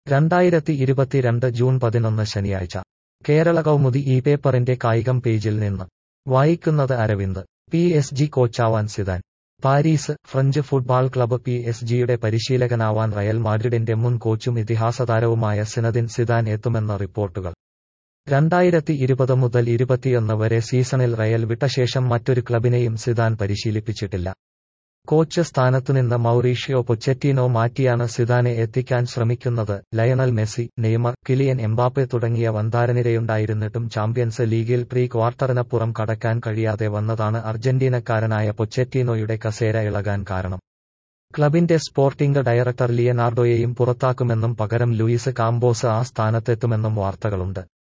രണ്ടായിരത്തി ഇരുപത്തിരണ്ട് ജൂൺ പതിനൊന്ന് ശനിയാഴ്ച കേരള കൗമുദി ഈ പേപ്പറിന്റെ കായികം പേജിൽ നിന്ന് വായിക്കുന്നത് അരവിന്ദ് പി എസ് ജി കോച്ചാവാൻ Zidane Paris French football club P S ജിയുടെ പരിശീലകനാവാൻ റയൽ മാഡ്രിഡിന്റെ മുൻ കോച്ചും ഇതിഹാസതാരവുമായ സിനദിൻ സിദാൻ എത്തുമെന്ന് റിപ്പോർട്ടുകൾ രണ്ടായിരത്തി ഇരുപത് മുതൽ ഇരുപത്തിയൊന്ന് വരെ സീസണിൽ റയൽ വിട്ട ശേഷം മറ്റൊരു ക്ലബിനെയും സിദാൻ പരിശീലിപ്പിച്ചിട്ടില്ല കോച്ച് സ്ഥാനത്തുനിന്ന് മൗറീഷ്യോ പൊച്ചറ്റീനോ മാറ്റിയാണ് സിദാനെ എത്തിക്കാൻ ശ്രമിക്കുന്നത് Lionel Messi Neymar Kylian Mbappe തുടങ്ങിയ വന്താരനിരയുണ്ടായിരുന്നിട്ടും ചാമ്പ്യൻസ് ലീഗിൽ പ്രീ ക്വാർട്ടറിനപ്പുറം കടക്കാൻ കഴിയാതെ വന്നതാണ് അർജന്റീനക്കാരനായ പൊച്ചറ്റീനോയുടെ കസേര ഇളകാൻ കാരണം ക്ലബിന്റെ സ്പോർട്ടിംഗ് ഡയറക്ടർ ലിയനാർഡോയെയും പുറത്താക്കുമെന്നും പകരം ലൂയിസ് കാംബോസ് ആ സ്ഥാനത്തെത്തുമെന്നും വാർത്തകളുണ്ട്